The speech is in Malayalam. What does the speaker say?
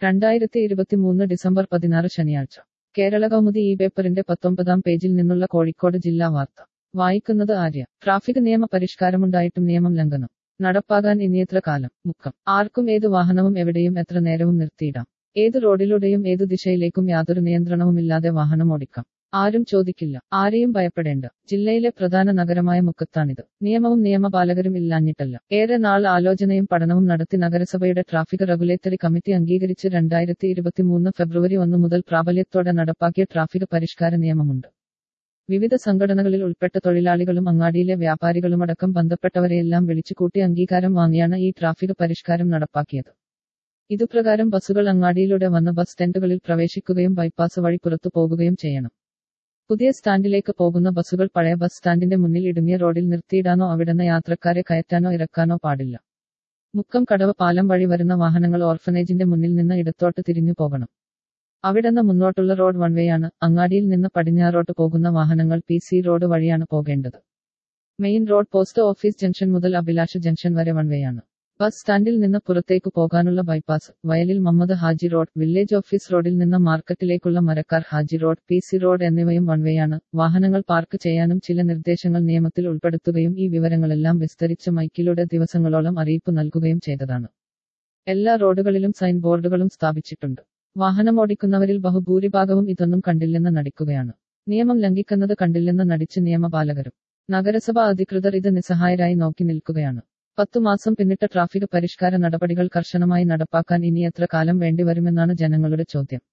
രണ്ടായിരത്തി ഇരുപത്തിമൂന്ന് ഡിസംബർ പതിനാറ് ശനിയാഴ്ച കേരള കൗമുദി ഈ പേപ്പറിന്റെ പത്തൊമ്പതാം പേജിൽ നിന്നുള്ള കോഴിക്കോട് ജില്ലാ വാർത്ത വായിക്കുന്നത് ആര്യ ട്രാഫിക് നിയമ പരിഷ്കാരമുണ്ടായിട്ടും നിയമം ലംഘനം നടപ്പാകാൻ ഇനിയെത്ര കാലം മുക്കം ആർക്കും ഏത് വാഹനവും എവിടെയും എത്ര നേരവും നിർത്തിയിടാം ഏത് റോഡിലൂടെയും ഏതു ദിശയിലേക്കും യാതൊരു നിയന്ത്രണവുമില്ലാതെ വാഹനം ഓടിക്കാം ആരും ചോദിക്കില്ല ആരെയും ഭയപ്പെടേണ്ട ജില്ലയിലെ പ്രധാന നഗരമായ മുക്കത്താണിത് നിയമവും നിയമപാലകരും ഇല്ലാഞ്ഞിട്ടല്ല ഏറെ നാൾ ആലോചനയും പഠനവും നടത്തി നഗരസഭയുടെ ട്രാഫിക് റെഗുലേറ്ററി കമ്മിറ്റി അംഗീകരിച്ച് രണ്ടായിരത്തി ഇരുപത്തിമൂന്ന് ഫെബ്രുവരി ഒന്ന് മുതൽ പ്രാബല്യത്തോടെ നടപ്പാക്കിയ ട്രാഫിക് പരിഷ്കാര നിയമമുണ്ട് വിവിധ സംഘടനകളിൽ ഉൾപ്പെട്ട തൊഴിലാളികളും അങ്ങാടിയിലെ വ്യാപാരികളുമടക്കം ബന്ധപ്പെട്ടവരെയെല്ലാം വിളിച്ചുകൂട്ടി അംഗീകാരം വാങ്ങിയാണ് ഈ ട്രാഫിക് പരിഷ്കാരം നടപ്പാക്കിയത് ഇതുപ്രകാരം ബസ്സുകൾ അങ്ങാടിയിലൂടെ വന്ന് ബസ് സ്റ്റാൻഡുകളിൽ പ്രവേശിക്കുകയും ബൈപ്പാസ് വഴി പുറത്തു പോകുകയും ചെയ്യണം പുതിയ സ്റ്റാൻഡിലേക്ക് പോകുന്ന ബസ്സുകൾ പഴയ ബസ് സ്റ്റാൻഡിന്റെ മുന്നിൽ ഇടുങ്ങിയ റോഡിൽ നിർത്തിയിടാനോ അവിടുന്ന് യാത്രക്കാരെ കയറ്റാനോ ഇറക്കാനോ പാടില്ല മുക്കം കടവ് പാലം വഴി വരുന്ന വാഹനങ്ങൾ ഓർഫനേജിന്റെ മുന്നിൽ നിന്ന് ഇടത്തോട്ട് തിരിഞ്ഞു പോകണം അവിടുന്ന് മുന്നോട്ടുള്ള റോഡ് വൺവേയാണ് അങ്ങാടിയിൽ നിന്ന് പടിഞ്ഞാറോട്ട് പോകുന്ന വാഹനങ്ങൾ പി സി റോഡ് വഴിയാണ് പോകേണ്ടത് main road post office junction മുതൽ അഭിലാഷ് ജംഗ്ഷൻ വരെ വൺവേയാണ് ബസ് സ്റ്റാൻഡിൽ നിന്ന് പുറത്തേക്ക് പോകാനുള്ള ബൈപ്പാസ് വയലിൽ Mammad Haji road village office റോഡിൽ നിന്ന് മാർക്കറ്റിലേക്കുള്ള Marakkar Haji road P C road എന്നിവയും വൺവേയാണ് വാഹനങ്ങൾ പാർക്ക് ചെയ്യാനും ചില നിർദ്ദേശങ്ങൾ നിയമത്തിൽ ഉൾപ്പെടുത്തുകയും ഈ വിവരങ്ങളെല്ലാം വിസ്തരിച്ച് മൈക്കിലൂടെ ദിവസങ്ങളോളം അറിയിപ്പ് നൽകുകയും ചെയ്തതാണ് എല്ലാ റോഡുകളിലും സൈൻ ബോർഡുകളും സ്ഥാപിച്ചിട്ടുണ്ട് വാഹനമോടിക്കുന്നവരിൽ ബഹുഭൂരിഭാഗവും ഇതൊന്നും കണ്ടില്ലെന്ന് നടിക്കുകയാണ് നിയമം ലംഘിക്കുന്നത് കണ്ടില്ലെന്ന് നടിച്ച് നിയമപാലകരും നഗരസഭാ അധികൃതർ ഇത് നിസ്സഹായരായി നോക്കി നിൽക്കുകയാണ് പത്തു മാസം പിന്നിട്ട ട്രാഫിക് പരിഷ്കാര നടപടികൾ കർശനമായി നടപ്പാക്കാൻ ഇനി എത്ര കാലം വേണ്ടിവരുമെന്നാണ് ജനങ്ങളുടെ ചോദ്യം